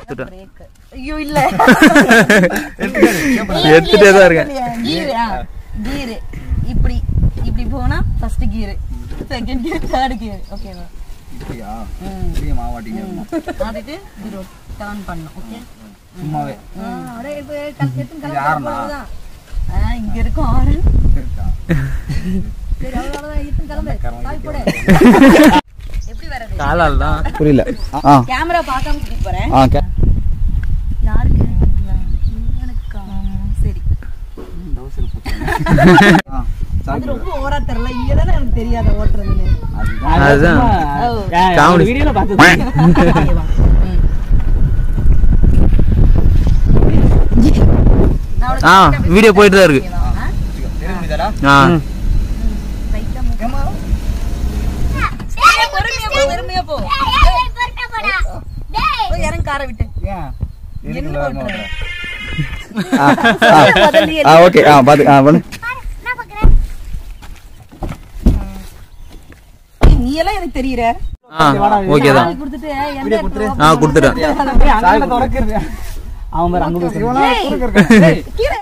Break ஐயோ இல்ல எடுத்துட்டே தான் இருக்கேன் கீரு கீரு இப்படி இப்படி போனா first gear second gear third gear ஓகேவா இப்படியா இப்படியே மாவாட்டிங்க ஆடிட்டு ஜீரோ டர்ன் பண்ணணும் ஓகே சும்மாவே இது யாருண்ணா? இங்க இருக்கும் ஆறு இருக்கா எப்படி வரது காலால் தான் புரியல ஆ கேமரா பார்க்காம கூட்டிட்டு போறேன் ஆ கே யாருக்கு எனக்கா சரி ஆ அது ரொம்ப ஓரா தெரியல இங்க தானே எனக்கு தெரியாத ஓட்டுறதுன்னு அதுதான் அதுதான் காமெடி வீடியோல பார்த்தது இங்க வா. ம். நான் உனக்கு ஆ கிட்ட வீடியோ போயிட்டு தான் இருக்கு பேசுறேன். ஆ? எடுக்க முடியுதாடா ஆ லைட்டா மூக்கு. ஏய், பொறுமையா போ பொறுமையா போ போய் இறங்கு காரை விட்டு ஏன் என்ன எதுக்கு வேகமா ஓட்டுற? ஓட்டுற? ஆ, ஆ. ஆ ஓகே ஆ பாத்து ஆ பண்ணு ஏய், நீ எல்லாம் எனக்கு தெரியற ஆ ஓகே தான் சாவி கொடுத்துட்டு எந்த இடத்துல ஆ கொடுத்துட்டேன் அவன் பாரு அங்க போய் ஏய், கீழே